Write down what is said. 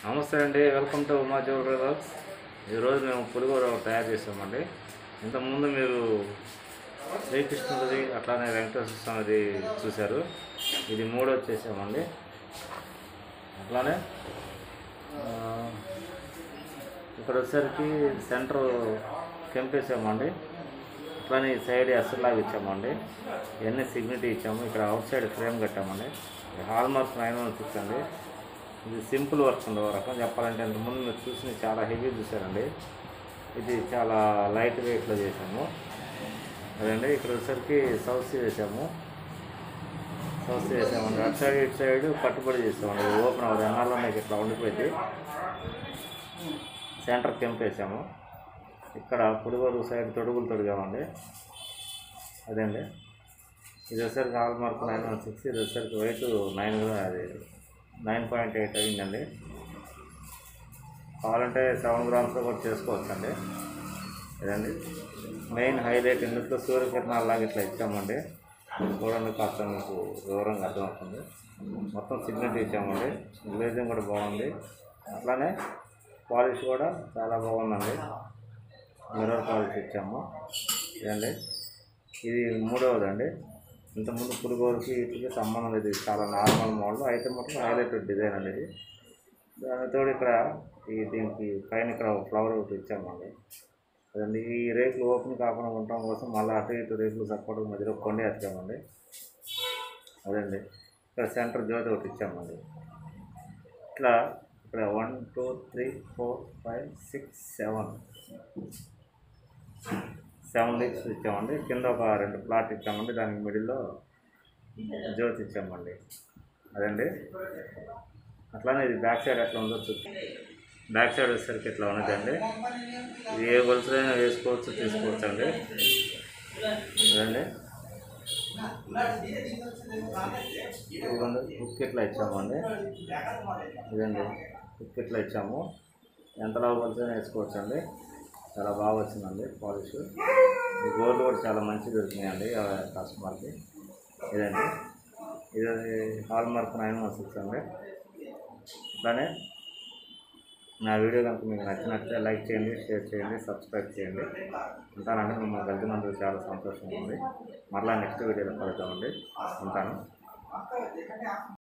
నమస్తే అండి welcome to Uma jewellers ఈరోజు మేము పులిగోర తయారు చేసామండి ఇంతకుముందు మీరు శ్రీకృష్ణుడిది అట్లానే వెంకటేశ్వర స్వామిది చూశారు ఇది మూడో చేసామండి అట్లానే ఆ, ఇక్కడ వచ్చేసరికి సెంటర్ కెంపేసామండి అట్లానే ఈ సైడ్ ఎస్లాగా ఇచ్చామండి ఇవన్నీ సిగ్నిటీ ఇచ్చాము ఇక్కడ అవుట్ సైడ్ ఫ్రేమ్ కట్టామండి hallmark nine one six అండి ఇది సింపుల్ వర్క్ ఉంది ఒక రకం చెప్పాలంటే ఇంతకుముందు మీరు చూసి చాలా హెవీ చూసారండి ఇది చాలా లైట్ వెయిట్లో చేసాము అదండి ఇక్కడ వచ్చేసరికి సౌత్ వేసాము సౌత్ వేసామండి అటు సైడ్ ఇటు సైడ్ కట్టుబడి చేసామండి ఇది ఓపెన్ అవ్వదు ఎన్నాళ్ళు మీకు ఇట్లా ఉండిపోయింది సెంటర్ కెంప్ వేసాము ఇక్కడ పులిగోరు సైడ్ తొడుగులు తొడిగామండి అదండి ఇది వచ్చేసరికి hallmark nine one six ఇది వచ్చేసరికి వెయిట్ నైన్ అది నైన్ పాయింట్ ఎయిట్ అయిందండి కావాలంటే సెవెన్ గ్రామ్స్లో కూడా చేసుకోవచ్చండి ఇదండి మెయిన్ హైలైట్ ఇందులో సూర్యకిరణాలు లాగా ఇట్లా ఇచ్చామండి చూడండి కాస్త మీకు వివరంగా అర్థమవుతుంది మొత్తం సిగ్నెట్ ఇచ్చామండి గ్లేజింగ్ కూడా బాగుంది అట్లానే పాలిష్ కూడా చాలా బాగుందండి మిర్రర్ పాలిష్ ఇచ్చాము ఇదండి ఇది మూడవదండి ఇంతకుముందు పులిగోరుకి వీటికి సంబంధం లేదు ఇది చాలా నార్మల్ మోడల్ అయితే మొత్తం హైలైటెడ్ డిజైన్ అండి ఇది దానితో ఇక్కడ ఈ దీనికి పైన ఇక్కడ ఒక ఫ్లవర్ ఒకటి ఇచ్చామండి అదండి ఈ రేకులు ఓపెన్ కాకుండా ఉండటం కోసం మళ్ళీ అటు ఇటు రేకులు సపోర్ట్ మధ్యలో కొండ వేసామండి అదండి ఇక్కడ సెంటర్ జ్యోతి ఒకటి ఇచ్చామండి ఇట్లా ఇక్కడ one two three four five six seven seven లీక్స్ ఇచ్చామండి కింద ఒక రెండు ప్లాట్ ఇచ్చామండి దానికి మిడిల్లో జ్యోతి ఇచ్చామండి అదండి అట్లానే ఇది బ్యాక్ సైడ్ ఎట్లా ఉందో చూ బ్యాక్ సైడ్ వచ్చేసరికి ఇట్లా ఉన్నదండి ఇది ఏ గొలుసులైనా వేసుకోవచ్చు తీసుకోవచ్చు అండి అదండి ఇదిగోండి హుక్ ఇట్లా ఇచ్చామండి ఇదండి హుక్ ఇట్లా ఇచ్చాము ఎంతలా గొలుసైనా వేసుకోవచ్చు అండి చాలా బాగా వచ్చిందండి పాలిష్ ఈ గోల్డ్ కూడా చాలా మంచిగా దొరికినాయండి ఆ కస్టమర్కి ఇదండి ఇది hallmark nine one six అండి అట్లానే నా వీడియో కనుక మీకు నచ్చినట్లయితే లైక్ చేయండి షేర్ చేయండి సబ్స్క్రైబ్ చేయండి ఉంటానండి మిమ్మల్ని కలిసినందుకు చాలా సంతోషంగా ఉంది మరలా నెక్స్ట్ వీడియోలో కలుద్దామండి ఉంటాను